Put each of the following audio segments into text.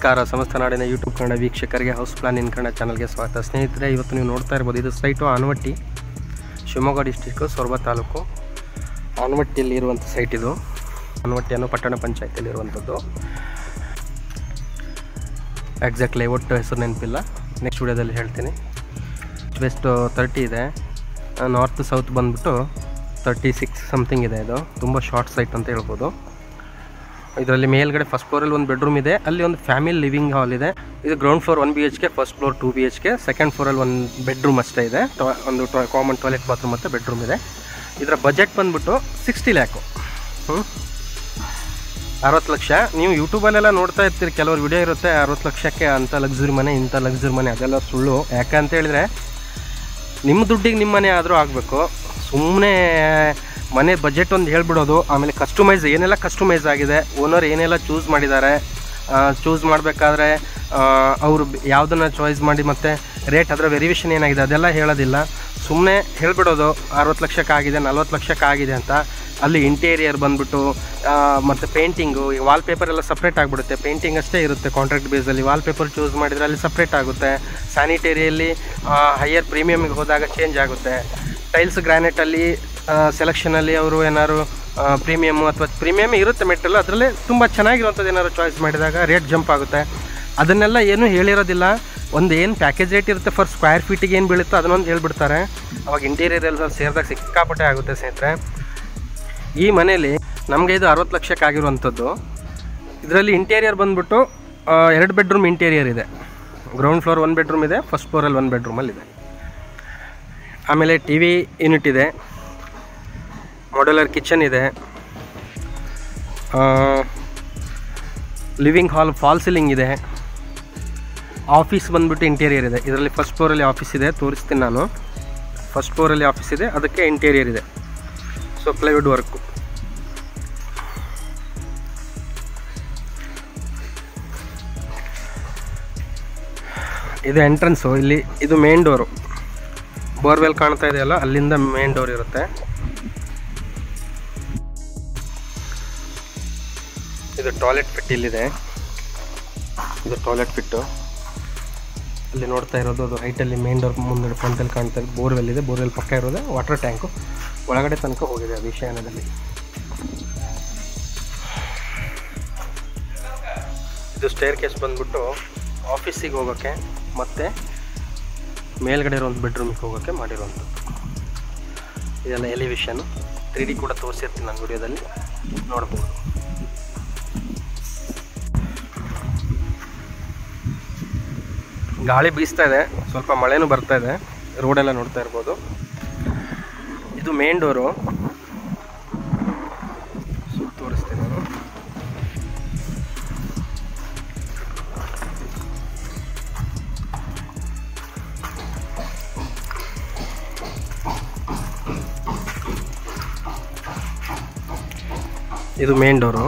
ನಮಸ್ಕಾರ ಸಮಸ್ತ ನಾಡಿನ ಯೂಟ್ಯೂಬ್ ಕನ್ನಡ ವೀಕ್ಷಕರಿಗೆ ಹೌಸ್ ಪ್ಲಾನ್ ಇನ್ ಕನ್ನಡ ಚಾನಲ್ಗೆ ಸ್ವಾಗತ ಸ್ನೇಹಿತರೆ ಇವತ್ತು ನೀವು ನೋಡ್ತಾ ಇರ್ಬೋದು ಇದು ಸೈಟು ಆನವಟ್ಟಿ ಶಿವಮೊಗ್ಗ ಡಿಸ್ಟಿಕ್ಕು ಸೊರಬ ತಾಲೂಕು ಆನವಟ್ಟಿಯಲ್ಲಿ ಇರುವಂಥ ಸೈಟ್ ಇದು ಆನವಟ್ಟಿ ಅನ್ನೋ ಪಟ್ಟಣ ಪಂಚಾಯತಿಯಲ್ಲಿ ಇರುವಂಥದ್ದು ಎಕ್ಸಾಕ್ಟ್ಲಿ ಒಟ್ಟು ಹೆಸರು ನೆನಪಿಲ್ಲ ನೆಕ್ಸ್ಟ್ ವಿಡಿಯೋದಲ್ಲಿ ಹೇಳ್ತೀನಿ ವೆಸ್ಟ್ ತರ್ಟಿ ಇದೆ ನಾರ್ತ್ ಸೌತ್ ಬಂದ್ಬಿಟ್ಟು ತರ್ಟಿ ಸಿಕ್ಸ್ ಸಮಥಿಂಗ್ ಇದೆ ಇದು ತುಂಬ ಶಾರ್ಟ್ ಸೈಟ್ ಅಂತ ಹೇಳ್ಬೋದು ಇದರಲ್ಲಿ ಮೇಲ್ಗಡೆ ಫಸ್ಟ್ ಫ್ಲೋರಲ್ಲಿ ಒಂದು ಬೆಡ್ರೂಮ್ ಇದೆ ಅಲ್ಲಿ ಒಂದು ಫ್ಯಾಮಿಲಿ ಲಿವಿಂಗ್ ಹಾಲ್ ಇದೆ ಇದು ground floor one B H K first floor two B H K second ಫ್ಲೋರಲ್ಲಿ ಒಂದು ಬೆಡ್ರೂಮ್ ಅಷ್ಟೇ ಇದೆ ಟೊ- ಒಂದು ಕಾಮನ್ ಟಾಯ್ಲೆಟ್ ಬಾತ್ರೂಮ್ ಮತ್ತು ಬೆಡ್ರೂಮ್ ಇದೆ ಇದರ ಬಜೆಟ್ ಬಂದ್ಬಿಟ್ಟು ಸಿಕ್ಸ್ಟಿ ಲ್ಯಾಕು ಹ್ಞೂ ಅರವತ್ತು ಲಕ್ಷ ನೀವು ಯೂಟ್ಯೂಬಲ್ಲೆಲ್ಲ ನೋಡ್ತಾ ಇರ್ತೀರಿ ಕೆಲವರು ವಿಡಿಯೋ ಇರುತ್ತೆ ಅರವತ್ತು ಲಕ್ಷಕ್ಕೆ ಅಂಥ ಲಕ್ಸುರಿ ಮನೆ ಇಂಥ ಲಕ್ಸುರಿ ಮನೆ ಅದೆಲ್ಲ ಸುಳ್ಳು ಯಾಕಂತ ಹೇಳಿದ್ರೆ ನಿಮ್ಮ ದುಡ್ಡಿಗೆ ನಿಮ್ಮ ಮನೆ ಆದರೂ ಆಗಬೇಕು ಸುಮ್ಮನೆ ಮನೆ ಬಜೆಟ್ ಒಂದು ಹೇಳ್ಬಿಡೋದು ಆಮೇಲೆ ಕಸ್ಟಮೈಸ್ ಏನೆಲ್ಲ ಕಸ್ಟಮೈಸ್ ಆಗಿದೆ ಓನರ್ ಏನೆಲ್ಲ ಚೂಸ್ ಮಾಡಿದ್ದಾರೆ ಚೂಸ್ ಮಾಡಬೇಕಾದ್ರೆ ಅವರು ಯಾವುದನ್ನು ಚಾಯ್ಸ್ ಮಾಡಿ ಮತ್ತು ರೇಟ್ ಅದರ ವೆರಿವೇಷನ್ ಏನಾಗಿದೆ ಅದೆಲ್ಲ ಹೇಳೋದಿಲ್ಲ ಸುಮ್ಮನೆ ಹೇಳ್ಬಿಡೋದು ಅರವತ್ತು ಲಕ್ಷಕ್ಕಾಗಿದೆ ನಲ್ವತ್ತು ಲಕ್ಷಕ್ಕಾಗಿದೆ ಅಂತ ಅಲ್ಲಿ ಇಂಟೀರಿಯರ್ ಬಂದ್ಬಿಟ್ಟು ಮತ್ತು ಪೇಂಟಿಂಗು ಈ ವಾಲ್ ಪೇಪರ್ ಎಲ್ಲ ಸಪ್ರೇಟ್ ಆಗಿಬಿಡುತ್ತೆ ಪೇಂಟಿಂಗ್ ಅಷ್ಟೇ ಇರುತ್ತೆ ಕಾಂಟ್ರಾಕ್ಟ್ ಬೇಸಲ್ಲಿ ವಾಲ್ ಪೇಪರ್ ಚೂಸ್ ಮಾಡಿದರೆ ಅಲ್ಲಿ ಸಪ್ರೇಟ್ ಆಗುತ್ತೆ ಸ್ಯಾನಿಟರಿಯಲ್ಲಿ ಹೈಯರ್ ಪ್ರೀಮಿಯಮ್ಗೆ ಹೋದಾಗ ಚೇಂಜ್ ಆಗುತ್ತೆ ಟೈಲ್ಸ್ ಗ್ರಾನೈಟಲ್ಲಿ ಸೆಲೆಕ್ಷನಲ್ಲಿ ಅವರು ಏನಾದ್ರು ಪ್ರೀಮಿಯಮ್ ಅಥವಾ ಪ್ರೀಮಿಯಮ್ ಇರುತ್ತೆ ಮೆಟೀರಿಯಲ್ ಅದರಲ್ಲೇ ತುಂಬ ಚೆನ್ನಾಗಿರುವಂಥದ್ದು ಏನಾದ್ರು ಚಾಯ್ಸ್ ಮಾಡಿದಾಗ ರೇಟ್ ಜಂಪ್ ಆಗುತ್ತೆ ಅದನ್ನೆಲ್ಲ ಏನೂ ಹೇಳಿರೋದಿಲ್ಲ ಒಂದು ಏನು ಪ್ಯಾಕೇಜ್ ರೇಟ್ ಇರುತ್ತೆ ಫರ್ ಸ್ಕ್ವೇರ್ ಫೀಟಿಗೆ ಏನು ಬೀಳುತ್ತೋ ಅದನ್ನೊಂದು ಹೇಳ್ಬಿಡ್ತಾರೆ ಅವಾಗ ಇಂಟೀರಿಯರ್ ಎಲ್ಲ ಸೇರಿದಾಗ ಸಿಕ್ಕಾಪಟ್ಟೆ ಆಗುತ್ತೆ ಸ್ನೇಹಿತರೆ ಈ ಮನೇಲಿ ನಮಗೆ ಇದು ಅರವತ್ತು ಲಕ್ಷಕ್ಕಾಗಿರುವಂಥದ್ದು ಇದರಲ್ಲಿ ಇಂಟೀರಿಯರ್ ಬಂದ್ಬಿಟ್ಟು ಆ, ಎರಡು ಬೆಡ್ರೂಮ್ ಇಂಟೀರಿಯರ್ ಇದೆ ಗ್ರೌಂಡ್ ಫ್ಲೋರ್ ಒಂದು ಬೆಡ್ರೂಮ್ ಇದೆ ಫಸ್ಟ್ ಫ್ಲೋರಲ್ಲಿ ಒಂದು ಬೆಡ್ರೂಮಲ್ಲಿ ಇದೆ ಆಮೇಲೆ ಟಿ ವಿ ಯೂನಿಟ್ ಇದೆ ಮಾಡ್ಯುಲರ್ ಕಿಚನ್ ಇದೆ ಲಿವಿಂಗ್ ಹಾಲ್ ಫಾಲ್ ಸೀಲಿಂಗ್ ಇದೆ ಆಫೀಸ್ ಬಂದ್ಬಿಟ್ಟು ಇಂಟೀರಿಯರ್ ಇದೆ ಇದರಲ್ಲಿ ಫಸ್ಟ್ ಫ್ಲೋರಲ್ಲಿ ಆಫೀಸ್ ಇದೆ ತೋರಿಸ್ತೀನಿ ನಾನು ಫಸ್ಟ್ ಫ್ಲೋರಲ್ಲಿ ಆಫೀಸ್ ಇದೆ ಅದಕ್ಕೆ ಇಂಟೀರಿಯರ್ ಇದೆ ಸೊ ಪ್ಲೈವುಡ್ ವರ್ಕು ಇದು ಎಂಟ್ರೆನ್ಸು ಇಲ್ಲಿ ಇದು ಮೇನ್ ಡೋರು ಬೋರ್ವೆಲ್ ಕಾಣ್ತಾ ಇದೆಯಲ್ಲ ಅಲ್ಲಿಂದ ಮೇನ್ ಡೋರ್ ಇರುತ್ತೆ ಇದು ಟಾಯ್ಲೆಟ್ ಫಿಟ್ ಇಲ್ಲಿದೆ ಇದು ಟಾಯ್ಲೆಟ್ ಫಿಟ್ಟು ಅಲ್ಲಿ ನೋಡ್ತಾ ಇರೋದು ಅದು ಹೈಟಲ್ಲಿ ಮೇನ್ ಡೋರ್ ಮುಂದೆ ಫ್ರಂಟಲ್ಲಿ ಕಾಣ್ತಾ ಇದೆ ಬೋರ್ವೆಲ್ ಇದೆ ಬೋರ್ವೆಲ್ ಪಕ್ಕ ಇರೋದು ವಾಟರ್ ಟ್ಯಾಂಕು ಒಳಗಡೆ ತನಕ ಹೋಗಿದೆ ಅದು ಈಶಾನ್ಯದಲ್ಲಿ ಇದು ಸ್ಟೇರ್ ಕೇಸ್ ಬಂದ್ಬಿಟ್ಟು ಆಫೀಸಿಗೆ ಹೋಗೋಕ್ಕೆ ಮತ್ತು ಮೇಲ್ಗಡೆ ಇರೋ ಒಂದು ಬೆಡ್ರೂಮಿಗೆ ಹೋಗೋಕ್ಕೆ ಮಾಡಿರುವಂಥದ್ದು ಇದೆಲ್ಲ ಎಲಿವೇಶನ್ ತ್ರೀ ಡಿ ಕೂಡ ತೋರಿಸಿರ್ತೀನಿ ನಾನು ವಿಡಿಯೋದಲ್ಲಿ ನೋಡ್ಬೋದು ಗಾಳಿ ಬೀಸ್ತಾ ಇದೆ ಸ್ವಲ್ಪ ಮಳೆನೂ ಬರ್ತಾ ಇದೆ ರೋಡೆಲ್ಲ ನೋಡ್ತಾ ಇರ್ಬೋದು ಇದು ಮೇನ್ ಡೋರು ತೋರಿಸ್ತೀನಿ ನಾನು ಇದು main door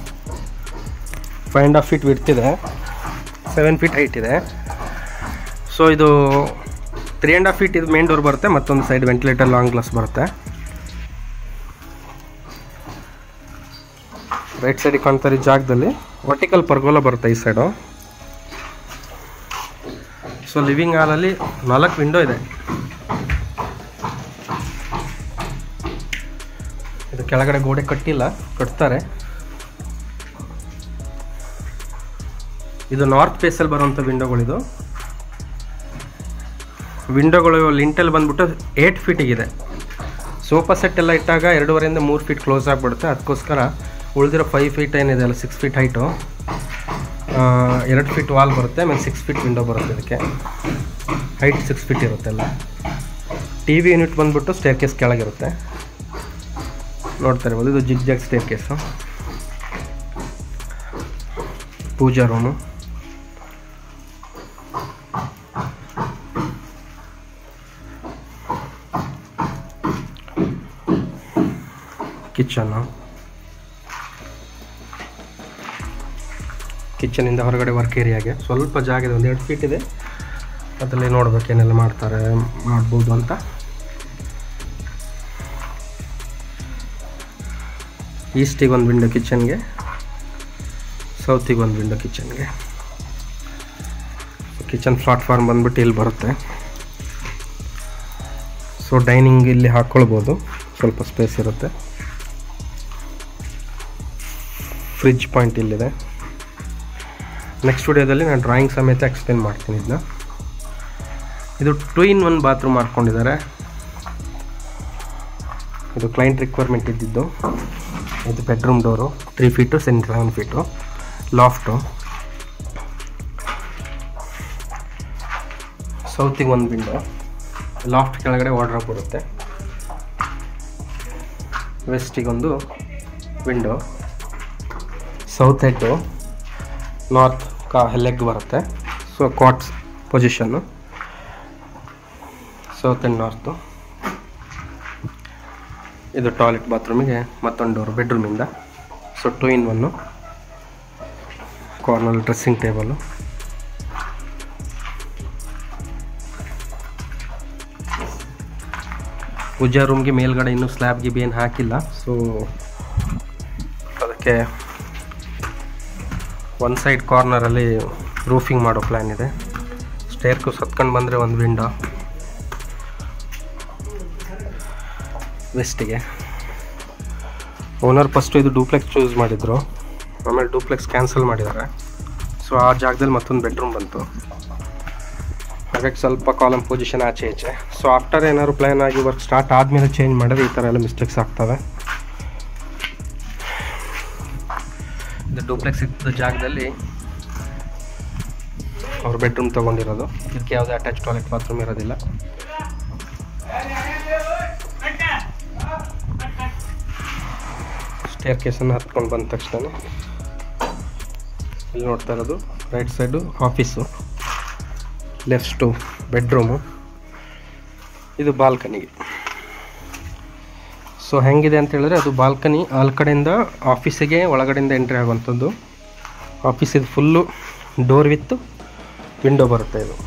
five and half feet ವಿಡ್ತಿದೆ ಸೆವೆನ್ ಫೀಟ್ ಹೈಟ್ ಇದೆ ಸೊ ಇದು ತ್ರೀ ಆ್ಯಂಡ್ ಹಾಫ್ ಫೀಟ್ ಇದು ಮೇನ್ ಡೋರ್ ಬರುತ್ತೆ ಮತ್ತೊಂದು ಸೈಡ್ ವೆಂಟಿಲೇಟರ್ ಲಾಂಗ್ ಗ್ಲಾಸ್ ಬರುತ್ತೆ ರೈಟ್ ಸೈಡಿಗೆ ಕಾಣ್ತಾರೆ ಈ ಜಾಗದಲ್ಲಿ ವರ್ಟಿಕಲ್ ಪರ್ಗೋಲ ಬರುತ್ತೆ ಈ ಸೈಡು ಸೊ ಲಿವಿಂಗ್ ಹಾಲಲ್ಲಿ ನಾಲ್ಕು ವಿಂಡೋ ಇದೆ ಇದು ಕೆಳಗಡೆ ಗೋಡೆ ಕಟ್ಟಿಲ್ಲ ಕಟ್ತಾರೆ ಇದು ನಾರ್ತ್ ಫೇಸಲ್ಲಿ ಬರುವಂಥ ವಿಂಡೋಗಳಿದು ವಿಂಡೋಗಳು ಲಿಂಟಲ್ ಬಂದ್ಬಿಟ್ಟು ಏಯ್ಟ್ ಫೀಟಿಗಿದೆ ಸೋಫಾ ಸೆಟ್ ಎಲ್ಲ ಇಟ್ಟಾಗ ಎರಡೂವರೆಯಿಂದ ಮೂರು ಫೀಟ್ ಕ್ಲೋಸ್ ಆಗಿಬಿಡುತ್ತೆ ಅದಕ್ಕೋಸ್ಕರ ಉಳಿದಿರೋ ಫೈವ್ ಫೀಟ್ ಏನಿದೆ ಅಲ್ಲ ಸಿಕ್ಸ್ ಫೀಟ್ ಹೈಟು ಎರಡು ಫೀಟ್ ವಾಲ್ ಬರುತ್ತೆ ಆಮೇಲೆ ಸಿಕ್ಸ್ ಫೀಟ್ ವಿಂಡೋ ಬರುತ್ತೆ ಇದಕ್ಕೆ ಹೈಟ್ ಸಿಕ್ಸ್ ಫೀಟ್ ಇರುತ್ತೆ ಎಲ್ಲ ಟಿ ವಿ ಯೂನಿಟ್ ಬಂದ್ಬಿಟ್ಟು ಸ್ಟೇರ್ ಕೇಸ್ ಕೆಳಗಿರುತ್ತೆ ನೋಡ್ತಾ ಇರ್ಬೋದು ಇದು zigzag staircase puja room kitchen ಕಿಚನಿಂದ ಹೊರಗಡೆ ವರ್ಕ್ ಏರಿಯಾಗೆ ಸ್ವಲ್ಪ ಜಾಗ ಇದೆ ಒಂದು ಎರಡು ಫೀಟ್ ಇದೆ ಅದರಲ್ಲಿ ನೋಡ್ಬೇಕು ಏನೆಲ್ಲ ಮಾಡ್ತಾರೆ ಮಾಡ್ಬೋದು ಅಂತ ಈಸ್ಟಿಗೆ ಒಂದು ವಿಂಡೋ ಕಿಚನ್ಗೆ ಸೌತಿಗೆ ಒಂದು ವಿಂಡೋ ಕಿಚನ್ಗೆ ಕಿಚನ್ ಪ್ಲಾಟ್ಫಾರ್ಮ್ ಬಂದ್ಬಿಟ್ಟು ಇಲ್ಲಿ ಬರುತ್ತೆ ಸೊ ಡೈನಿಂಗ್ ಇಲ್ಲಿ ಹಾಕ್ಕೊಳ್ಬೋದು ಸ್ವಲ್ಪ ಸ್ಪೇಸ್ ಇರುತ್ತೆ ಫ್ರಿಜ್ ಪಾಯಿಂಟ್ ಇಲ್ಲಿದೆ ನೆಕ್ಸ್ಟ್ ವಿಡಿಯೋದಲ್ಲಿ ನಾನು ಡ್ರಾಯಿಂಗ್ ಸಮೇತ ಎಕ್ಸ್ಪ್ಲೇನ್ ಮಾಡ್ತೀನಿ ಇದನ್ನ ಇದು ಟೂ ಇನ್ ಒನ್ ಬಾತ್ರೂಮ್ ಮಾಡ್ಕೊಂಡಿದ್ದಾರೆ ಇದು ಕ್ಲೈಂಟ್ ರಿಕ್ವೈರ್ಮೆಂಟ್ ಇದ್ದಿದ್ದು ಇದು bedroom door three feet seven feet loft ಸೌತಿಗೆ ಒಂದು ವಿಂಡೋ ಲಾಫ್ಟ್ ಕೆಳಗಡೆ ವಾರ್ಡ್ರೋಬ್ ಬರುತ್ತೆ ವೆಸ್ಟಿಗೊಂದು ವಿಂಡೋ ಸೌತ್ ಹೆಡ್ಡು ನಾರ್ತ್ ಕಾ ಲೆಗ್ ಬರುತ್ತೆ so cots position south and north ಇದು ಟಾಯ್ಲೆಟ್ ಬಾತ್ರೂಮಿಗೆ ಮತ್ತೊಂದು ಡೋರ್ ಬೆಡ್ರೂಮಿಂದ so two in one corner dressing table puja ರೂಮ್ಗೆ ಮೇಲ್ಗಡೆ ಇನ್ನೂ ಸ್ಲ್ಯಾಬ್ ಗಿಬ್ ಏನು ಹಾಕಿಲ್ಲ ಸೊ ಅದಕ್ಕೆ ಒಂದು ಸೈಡ್ ಕಾರ್ನರಲ್ಲಿ ರೂಫಿಂಗ್ ಮಾಡೋ ಪ್ಲ್ಯಾನ್ ಇದೆ ಸ್ಟೇರ್ಕು ಸತ್ಕೊಂಡು ಬಂದರೆ ಒಂದು ವಿಂಡೋ ವೆಸ್ಟಿಗೆ ಓನರ್ ಫಸ್ಟು ಇದು ಡೂಪ್ಲೆಕ್ಸ್ ಚೂಸ್ ಮಾಡಿದರು ಆಮೇಲೆ ಡೂಪ್ಲೆಕ್ಸ್ ಕ್ಯಾನ್ಸಲ್ ಮಾಡಿದ್ದಾರೆ ಸೊ ಆ ಜಾಗದಲ್ಲಿ ಮತ್ತೊಂದು ಬೆಡ್ರೂಮ್ ಬಂತು ಹಾಗಾಗಿ ಸ್ವಲ್ಪ ಕಾಲಮ್ ಪೊಸಿಷನ್ ಆಚೆ ಈಚೆ ಸೊ ಆಫ್ಟರ್ ಏನಾದ್ರು ಪ್ಲ್ಯಾನ್ ಆಗಿ ವರ್ಕ್ ಸ್ಟಾರ್ಟ್ ಆದಮೇಲೆ ಚೇಂಜ್ ಮಾಡಿದ್ರೆ ಈ ಥರ ಎಲ್ಲ ಮಿಸ್ಟೇಕ್ಸ್ ಆಗ್ತವೆ ಇದು ಡೂಪ್ಲೆಕ್ಸ್ ಇದ್ದ ಜಾಗದಲ್ಲಿ ಅವ್ರ ಬೆಡ್ರೂಮ್ ತೊಗೊಂಡಿರೋದು ಇದಕ್ಕೆ ಯಾವುದೇ ಅಟ್ಯಾಚ್ ಟಾಯ್ಲೆಟ್ ಬಾತ್ರೂಮ್ ಇರೋದಿಲ್ಲ ಸ್ಟೇರ್ ಕೇಸನ್ನು ಹತ್ಕೊಂಡು ಬಂದ ತಕ್ಷಣ ಇಲ್ಲಿ ನೋಡ್ತಾ ಇರೋದು right side office left bedroom ಇದು ಬಾಲ್ಕನಿಗೆ ಸೊ ಹೆಂಗಿದೆ ಅಂತ ಹೇಳಿದ್ರೆ ಅದು ಬಾಲ್ಕನಿ ಆಲ್ ಕಡೆಯಿಂದ ಆಫೀಸಿಗೆ ಒಳಗಡೆಯಿಂದ ಎಂಟ್ರಿ ಆಗುವಂಥದ್ದು ಆಫೀಸ್ ಇದು ಫುಲ್ಲು ಡೋರ್ ವಿತ್ ವಿಂಡೋ ಬರುತ್ತೆ ಇದು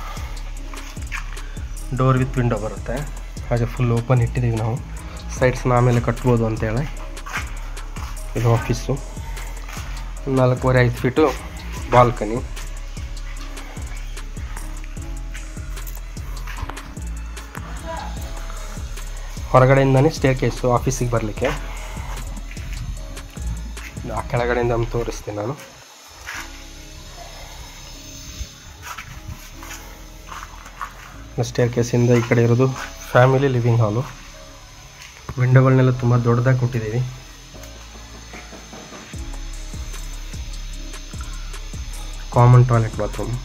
ಡೋರ್ ವಿತ್ ವಿಂಡೋ ಬರುತ್ತೆ ಹಾಗೆ ಫುಲ್ ಓಪನ್ ಇಟ್ಟಿದ್ದೀವಿ ನಾವು ಸೈಡ್ಸ್ನ ಆಮೇಲೆ ಕಟ್ಬೋದು ಅಂತೇಳಿ ಇದು ಆಫೀಸು ನಾಲ್ಕೂವರೆ ಐದು ಫೀಟು ಬಾಲ್ಕನಿ ಹೊರಗಡೆಯಿಂದನೇ ಸ್ಟೇರ್ ಕೇಸು ಆಫೀಸಿಗೆ ಬರಲಿಕ್ಕೆ ಆ ಕೆಳಗಡೆಯಿಂದ ಒಂದು ತೋರಿಸ್ತೀನಿ ನಾನು ಸ್ಟೇರ್ ಕೇಸಿಂದ ಈ ಕಡೆ ಇರೋದು ಫ್ಯಾಮಿಲಿ ಲಿವಿಂಗ್ ಹಾಲು ವಿಂಡೋಗಳನ್ನೆಲ್ಲ ತುಂಬ ದೊಡ್ಡದಾಗಿ ಕೊಟ್ಟಿದ್ದೀವಿ ಕಾಮನ್ ಟಾಯ್ಲೆಟ್ ಬಾತ್ರೂಮ್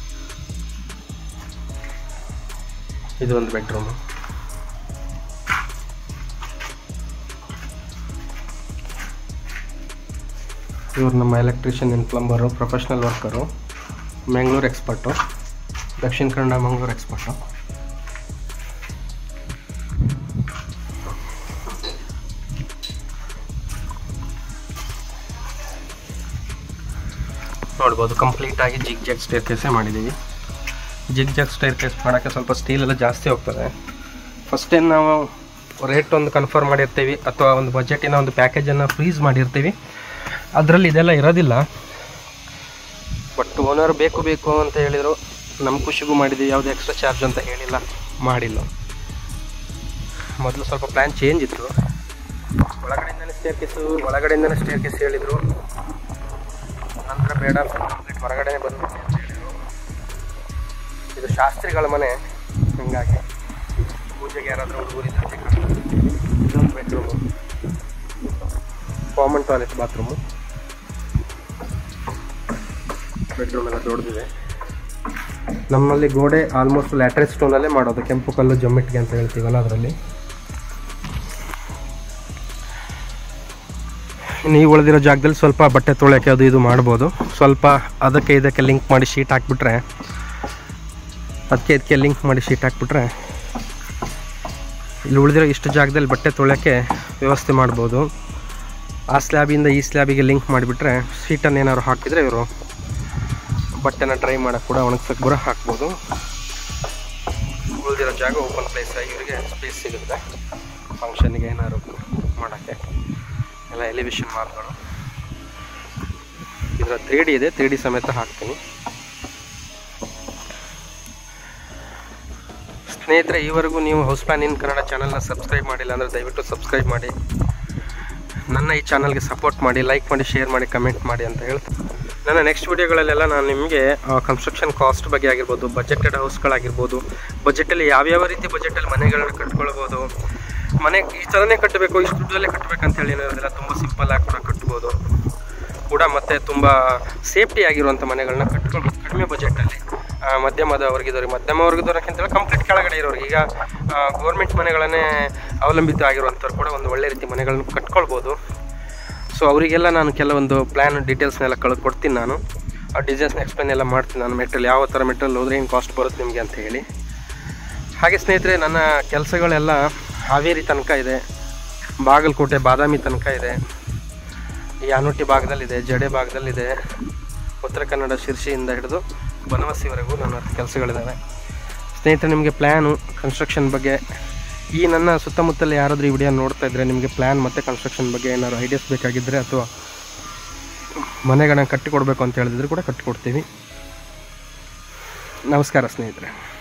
ಇದು ಒಂದು ಬೆಡ್ರೂಮು ಇವರು ನಮ್ಮ electrician and plumber professional worker Mangalore expert Dakshina Kannada Mangaluru expert ನೋಡ್ಬೋದು ಕಂಪ್ಲೀಟಾಗಿ ಜಿಗ್ ಜಾಗ್ ಸ್ಟೇರ್ ಕೇಸೇ ಮಾಡಿದ್ದೀವಿ ಜಿಗ್ ಜಾಗ್ ಸ್ಟೇರ್ ಕೇಸ್ ಮಾಡೋಕ್ಕೆ ಸ್ವಲ್ಪ ಸ್ಟೀಲ್ ಎಲ್ಲ ಜಾಸ್ತಿ ಹೋಗ್ತದೆ ಫಸ್ಟ್ ಏನು ನಾವು ರೇಟ್ ಒಂದು ಕನ್ಫರ್ಮ್ ಮಾಡಿರ್ತೀವಿ ಅಥವಾ ಒಂದು ಬಜೆಟಿನ ಒಂದು ಪ್ಯಾಕೇಜನ್ನು ಫ್ರೀಸ್ ಮಾಡಿರ್ತೀವಿ ಅದರಲ್ಲಿ ಇದೆಲ್ಲ ಇರೋದಿಲ್ಲ ಬಟ್ ಓನರ್ ಬೇಕು ಬೇಕು ಅಂತ ಹೇಳಿದರು ನಮ್ಮ ಖುಷಿಗೂ ಮಾಡಿದ್ದೀವಿ ಯಾವುದೇ ಎಕ್ಸ್ಟ್ರಾ ಚಾರ್ಜ್ ಅಂತ ಹೇಳಿಲ್ಲ ಮಾಡಿಲ್ಲ ಮೊದಲು ಸ್ವಲ್ಪ ಪ್ಲ್ಯಾನ್ ಚೇಂಜ್ ಇತ್ತು ಒಳಗಡೆಯಿಂದನೇ ಸ್ಟೇರ್ ಕೇಸು ಒಳಗಡೆಯಿಂದನೇ ಸ್ಟೇರ್ ಕೇಸ್ ಹೇಳಿದರು ನಂತರ ಬೇಡ ಕಂಪ್ಲೀಟ್ ಹೊರಗಡೆ ಬಂದ್ಬಿಟ್ಟು ಅಂತ ಹೇಳಿದರು ಇದು ಶಾಸ್ತ್ರಿಗಳ ಮನೆ ಹಂಗಾಗಿ ಪೂಜೆಗೆ ಯಾರಾದರೂ ಹುಡುಗರಿದ್ದರೆ ಇದೊಂದು bedroom common toilet bathroom bedroom ಎಲ್ಲ ದೊಡ್ಡದಿದೆ ನಮ್ಮಲ್ಲಿ ಗೋಡೆ ಆಲ್ಮೋಸ್ಟ್ ಲ್ಯಾಟ್ರಲ್ ಸ್ಟೋನಲ್ಲೇ ಮಾಡೋದು ಕೆಂಪು ಕಲ್ಲು ಜಮ್ಮಿಟ್ಟಿಗೆ ಅಂತ ಹೇಳ್ತೀವಲ್ಲ ಅದರಲ್ಲಿ ನೀವು ಉಳಿದಿರೋ ಜಾಗದಲ್ಲಿ ಸ್ವಲ್ಪ ಬಟ್ಟೆ ತೊಳೆಯೋಕ್ಕೆ ಅದು ಇದು ಮಾಡ್ಬೋದು ಸ್ವಲ್ಪ ಅದಕ್ಕೆ ಇದಕ್ಕೆ ಲಿಂಕ್ ಮಾಡಿ ಶೀಟ್ ಹಾಕ್ಬಿಟ್ರೆ ಅದಕ್ಕೆ ಇದಕ್ಕೆ ಲಿಂಕ್ ಮಾಡಿ ಶೀಟ್ ಹಾಕ್ಬಿಟ್ರೆ ಇಲ್ಲಿ ಉಳಿದಿರೋ ಇಷ್ಟು ಜಾಗದಲ್ಲಿ ಬಟ್ಟೆ ತೊಳೆಯೋಕ್ಕೆ ವ್ಯವಸ್ಥೆ ಮಾಡ್ಬೋದು ಆ ಸ್ಲ್ಯಾಬಿಂದ ಈ ಸ್ಲ್ಯಾಬಿಗೆ ಲಿಂಕ್ ಮಾಡಿಬಿಟ್ರೆ ಶೀಟನ್ನು ಏನಾದ್ರು ಹಾಕಿದರೆ ಇವರು ಬಟ್ಟೆನ ಡ್ರೈ ಮಾಡೋಕ್ಕೆ ಕೂಡ ಒಣಗ್ಸಕ್ಕೆ ಕೂಡ ಹಾಕ್ಬೋದು ಉಳಿದಿರೋ ಜಾಗ ಓಪನ್ ಪ್ಲೇಸ್ ಆಗಿ ಇವರಿಗೆ ಸ್ಪೇಸ್ ಸಿಗುತ್ತೆ ಫಂಕ್ಷನ್ಗೆ ಏನಾದ್ರು ಮಾಡೋಕ್ಕೆ ಎಲ್ಲ ಎಲಿವೇಶನ್ ಮಾರ್ಕ್ಗಳು ಇದರ ತ್ರೀ ಡಿ ಇದೆ ತ್ರೀ ಡಿ ಸಮೇತ ಹಾಕ್ತೀನಿ ಸ್ನೇಹಿತರೆ ಈವರೆಗೂ ನೀವು ಹೌಸ್ ಪ್ಲಾನ್ ಇನ್ ಕನ್ನಡ ಚಾನಲ್ನ ಸಬ್ಸ್ಕ್ರೈಬ್ ಮಾಡಿಲ್ಲ ಅಂದರೆ ದಯವಿಟ್ಟು ಸಬ್ಸ್ಕ್ರೈಬ್ ಮಾಡಿ ನನ್ನ ಈ ಚಾನಲ್ಗೆ ಸಪೋರ್ಟ್ ಮಾಡಿ ಲೈಕ್ ಮಾಡಿ ಶೇರ್ ಮಾಡಿ ಕಮೆಂಟ್ ಮಾಡಿ ಅಂತ ಹೇಳ್ತೀನಿ ನನ್ನ ನೆಕ್ಸ್ಟ್ ವೀಡಿಯೋಗಳಲ್ಲೆಲ್ಲ ನಾನು ನಿಮಗೆ ಕನ್ಸ್ಟ್ರಕ್ಷನ್ ಕಾಸ್ಟ್ ಬಗ್ಗೆ ಆಗಿರ್ಬೋದು ಬಜೆಟೆಡ್ ಹೌಸ್ಗಳಾಗಿರ್ಬೋದು ಬಜೆಟಲ್ಲಿ ಯಾವ್ಯಾವ ರೀತಿ ಬಜೆಟಲ್ಲಿ ಮನೆಗಳನ್ನ ಕಟ್ಕೊಳ್ಬೋದು ಮನೆ ಈ ಥರನೇ ಕಟ್ಟಬೇಕು ಇಷ್ಟು ದುಡ್ಡಲ್ಲೇ ಕಟ್ಟಬೇಕಂತ ಹೇಳಿ ಏನಿರೋದಿಲ್ಲ ತುಂಬ ಸಿಂಪಲ್ ಆಗಿ ಕೂಡ ಕಟ್ಬೋದು ಕೂಡ ಮತ್ತು ತುಂಬ ಸೇಫ್ಟಿ ಆಗಿರುವಂಥ ಮನೆಗಳನ್ನ ಕಟ್ಕೊಳ್ಬೋದು ಕಡಿಮೆ ಬಜೆಟಲ್ಲಿ ಮಧ್ಯಮದ ವರ್ಗದವ್ರಿಗೆ ಮಧ್ಯಮ ವರ್ಗದವ್ರಕ್ಕಿಂತ ಕಂಪ್ಲೀಟ್ ಕೆಳಗಡೆ ಇರೋರಿಗೆ ಈಗ ಗೌರ್ಮೆಂಟ್ ಮನೆಗಳನ್ನೇ ಅವಲಂಬಿತ ಆಗಿರುವಂಥವ್ರು ಕೂಡ ಒಂದು ಒಳ್ಳೆ ರೀತಿ ಮನೆಗಳನ್ನ ಕಟ್ಕೊಳ್ಬೋದು ಸೊ ಅವರಿಗೆಲ್ಲ ನಾನು ಕೆಲವೊಂದು ಪ್ಲ್ಯಾನ್ ಡೀಟೇಲ್ಸ್ನೆಲ್ಲ ಕಳ್ದು ಕೊಡ್ತೀನಿ ನಾನು ಆ ಡಿಸೈನ್ಸ್ನ ಎಕ್ಸ್ಪ್ಲೇನ್ ಎಲ್ಲ ಮಾಡ್ತೀನಿ ನಾನು ಮೆಟೀರಿಯಲ್ ಯಾವ ಥರ ಮೆಟೀರಿಯಲ್ ಹೋದ್ರೆ ಏನು ಕಾಸ್ಟ್ ಬರುತ್ತೆ ನಿಮಗೆ ಅಂತ ಹೇಳಿ ಹಾಗೆ ಸ್ನೇಹಿತರೆ ನನ್ನ ಕೆಲಸಗಳೆಲ್ಲ ಹಾವೇರಿ ತನಕ ಇದೆ ಬಾಗಲಕೋಟೆ ಬಾದಾಮಿ ತನಕ ಇದೆ ಈ ಆನೋಟಿ ಭಾಗದಲ್ಲಿದೆ ಜಡೆ ಭಾಗದಲ್ಲಿದೆ ಉತ್ತರ ಕನ್ನಡ ಶಿರ್ಷಿಯಿಂದ ಹಿಡಿದು ಬನವಾಸಿವರೆಗೂ ನನ್ನ ಕೆಲಸಗಳಿದ್ದಾವೆ ಸ್ನೇಹಿತರೆ ನಿಮಗೆ ಪ್ಲ್ಯಾನು ಕನ್ಸ್ಟ್ರಕ್ಷನ್ ಬಗ್ಗೆ ಈ ನನ್ನ ಸುತ್ತಮುತ್ತಲು ಯಾರಾದರೂ ಈ ವಿಡಿಯೋ ನೋಡ್ತಾ ಇದ್ದರೆ ನಿಮಗೆ ಪ್ಲ್ಯಾನ್ ಮತ್ತು ಕನ್ಸ್ಟ್ರಕ್ಷನ್ ಬಗ್ಗೆ ಏನಾದ್ರು ಐಡಿಯಾಸ್ ಬೇಕಾಗಿದ್ದರೆ ಅಥವಾ ಮನೆಗಳನ್ನ ಕಟ್ಟಿಕೊಡ್ಬೇಕು ಅಂತ ಹೇಳಿದ್ರೆ ಕೂಡ ಕಟ್ಟಿಕೊಡ್ತೀವಿ ನಮಸ್ಕಾರ ಸ್ನೇಹಿತರೆ